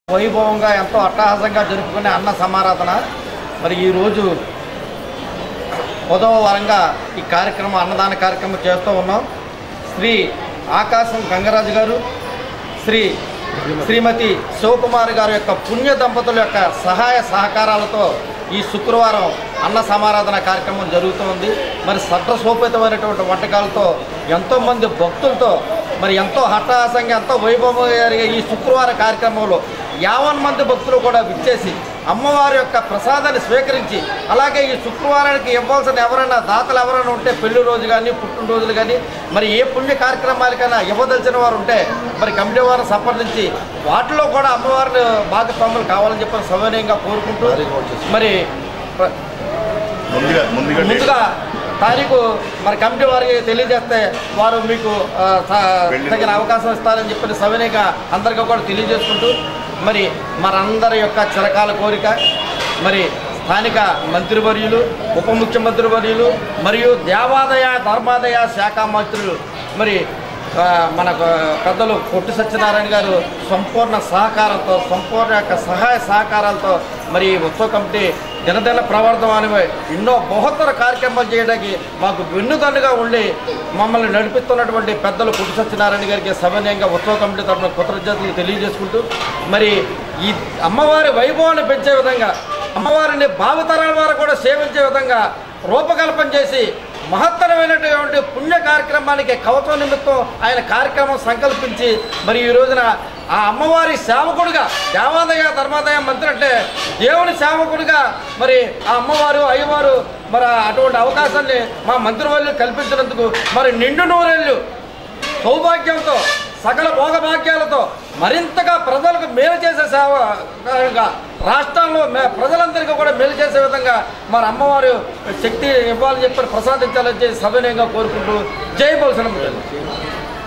వైభవంగా ఎంతో అట్టహాసంగా జరుపుకునే అన్న సమారాధన మరి ఈరోజు పదవ వారంగా ఈ కార్యక్రమం అన్నదాన కార్యక్రమం చేస్తూ ఉన్నాం శ్రీ ఆకాశం గంగరాజు గారు శ్రీ శ్రీమతి శివకుమార్ గారి యొక్క పుణ్య దంపతుల యొక్క సహాయ సహకారాలతో ఈ శుక్రవారం అన్న సమారాధన కార్యక్రమం జరుగుతోంది మరి సట్రసోపేతమైనటువంటి వంటకాలతో ఎంతోమంది భక్తులతో మరి ఎంతో హఠాసంగా ఎంతో వైభవంగా జరిగే ఈ శుక్రవార కార్యక్రమంలో యావన్ మంది భక్తులు కూడా విచ్చేసి అమ్మవారి యొక్క ప్రసాదాన్ని స్వీకరించి అలాగే ఈ శుక్రవారానికి ఇవ్వాల్సిన ఎవరైనా దాతలు ఎవరైనా ఉంటే పెళ్లి రోజు కానీ పుట్టినరోజులు కానీ మరి ఏ పుణ్య కార్యక్రమాలకైనా ఇవ్వదలిచిన వారు ఉంటే మరి కమిటీ వారిని సంప్రదించి వాటిలో కూడా అమ్మవారిని భాగస్వాములు కావాలని చెప్పి సవినయంగా కోరుకుంటూ మరి ప్ర- ముందుగా ముందుగా డేట్ ముందుగా తారీఖు మరి కమిటీ వారికి తెలియజేస్తే వారు మీకు ఆ, స- వెళ్ళి తగిన అవకాశం ఇస్తారని చెప్పి సవినయంగా అందరికీ కూడా తెలియజేసుకుంటూ మరి మనందరి యొక్క చిరకాల కోరిక మరి స్థానిక మంత్రివర్యులు ఉప ముఖ్యమంత్రి వర్యులు మరియు దేవాదాయ ధర్మాదాయ శాఖ మంత్రులు మరి ఆ, మన పెద్దలు పొట్టి సత్యనారాయణ గారు సంపూర్ణ సహకారంతో సంపూర్ణ యొక్క సహాయ సహకారాలతో మరి ఈ ఉత్సవ కమిటీ దినదిన ప్రవర్ధమానమై ఎన్నో బహుత్తర కార్యక్రమాలు చేయడానికి మాకు వెన్నుదన్నుగా ఉండి మమ్మల్ని నడిపిస్తున్నటువంటి పెద్దలు పొట్టి సత్యనారాయణ గారికి సమన్వయంగా ఉత్సవ కమిటీ తరఫున కృతజ్ఞతలు తెలియజేసుకుంటూ మరి ఈ అమ్మవారి వైభవాన్ని పెంచే విధంగా అమ్మవారిని భావతరాల వారు కూడా సేవించే విధంగా రూపకల్పన చేసి మహత్తరమైనటువంటి పుణ్య కార్యక్రమానికి కవచం నిమిత్తం ఆయన కార్యక్రమం సంకల్పించి మరి ఈ రోజున ఆ అమ్మవారి సేవకుడుగా దేవాదాయ ధర్మాదాయ మంత్రి అంటే దేవుని సేవకుడిగా మరి ఆ అమ్మవారు అయ్యవారు మరి అటువంటి అవకాశాన్ని మా మంత్రివర్యులు కల్పించినందుకు మరి నిండు నూరేళ్ళు సౌభాగ్యంతో సకల భోగభాగ్యాలతో మరింతగా ప్రజలకు మేలు చేసే సేవగా రాష్ట్రంలో మే ప్రజలందరికీ కూడా మేలు చేసే విధంగా మరి అమ్మవారు శక్తి ఇవ్వాలని చెప్పి ప్రసాదించాలని చెప్పి సవినయంగా కోరుకుంటూ జై బౌసనమ్మ తల్లి